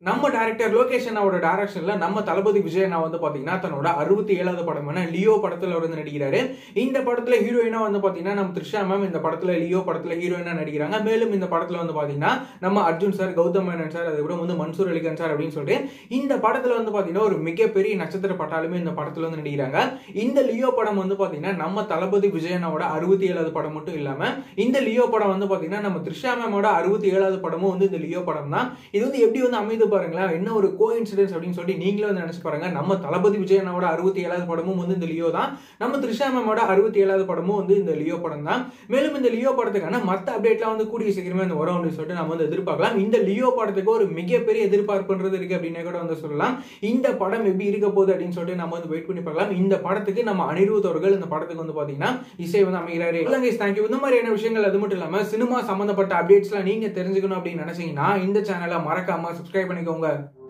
நம்ம டேரக்டர் லோகேஷ் அண்ணாவோட டைரக்ஷன்ல நம்ம தளபதி விஜய் அண்ணா வந்து பாத்தீங்கன்னா தன்னோட அறுபத்தி ஏழாவது படமான லியோ படத்துல வந்து நடிக்கிறாரு இந்த படத்துல ஹீரோயினா வந்து பாத்தீங்கன்னா நம்ம த்ரிஷா மேம் இந்த படத்துல லியோ படத்துல ஹீரோயினா நடிக்கிறாங்க மேலும் இந்த படத்துல வந்து பாத்தீங்கன்னா நம்ம அர்ஜுன் சார் கௌதம் மேனன் சார் அதுக்கப்புறம் வந்து மன்சூர் அலிகான் சார் அப்படின்னு சொல்லிட்டு இந்த படத்துல வந்து பாத்தீங்கன்னா ஒரு மிகப்பெரிய நட்சத்திர பட்டாலுமே இந்த படத்துல வந்து நடிக்கிறாங்க இந்த லியோ படம் வந்து பாத்தீங்கன்னா நம்ம தளபதி விஜய் அண்ணாவோட அறுபத்தி ஏழாவது படம் மட்டும் இல்லாம இந்த லியோ படம் வந்து பாத்தீங்கன்னா நம்ம த்ரிஷா மேமோட அறுபத்தி ஏழாவது படமும் வந்து இந்த லியோ படம் தான் இது வந்து எப்படி வந்து அமைது பாருங்களேன் என்ன ஒரு கோ இன்சிடென்ஸ் அப்படின்னு சொல்லிட்டு நீங்களே வந்து நினைச்சு பாருங்க நம்ம தளபதி விஜய் அண்ணாவோட அறுபத்தி ஏழாவது படமும் வந்து இந்த லியோ தான் நம்ம த்ரிஷா மேமோட அறுபத்தி ஏழாவது படமும் வந்து இந்த லியோ படம் தான் மேலும் இந்த லியோ படத்துக்கான மற்ற அப்டேட்லாம் வந்து கூடிய சீக்கிரமே வந்து வரும் அப்படின்னு சொல்லிட்டு நம்ம வந்து எதிர்பார்க்கலாம் இந்த லியோ படத்துக்கு ஒரு மிகப்பெரிய எதிர்பார்ப்புன்றது இருக்கு அப்படின்னு கூட வந்து சொல்லலாம் இந்த படம் எப்படி இருக்க போகுது அப்படின்னு சொல்லிட்டு நம்ம வந்து வெயிட் பண்ணி பார்க்கலாம் இந்த படத்துக்கு நம்ம அனிருத் அவர்கள் இந்த படத்துக்கு வந்து பாத்தீங்கன்னா இசை வந்து அமைகிறாரு தேங்க்யூ இந்த மாதிரியான விஷயங்கள் அது மட்டும் இல்லாம சினிமா சம்பந்தப்பட்ட அப்டேட்ஸ்லாம் நீங்க தெரிஞ்சுக்கணும் அப்படின்னு நினைச்சீங்கன்னா இந்த சேனலை மறக்காம சப்ஸ்கிரைப் பண்ணிக்கோங்க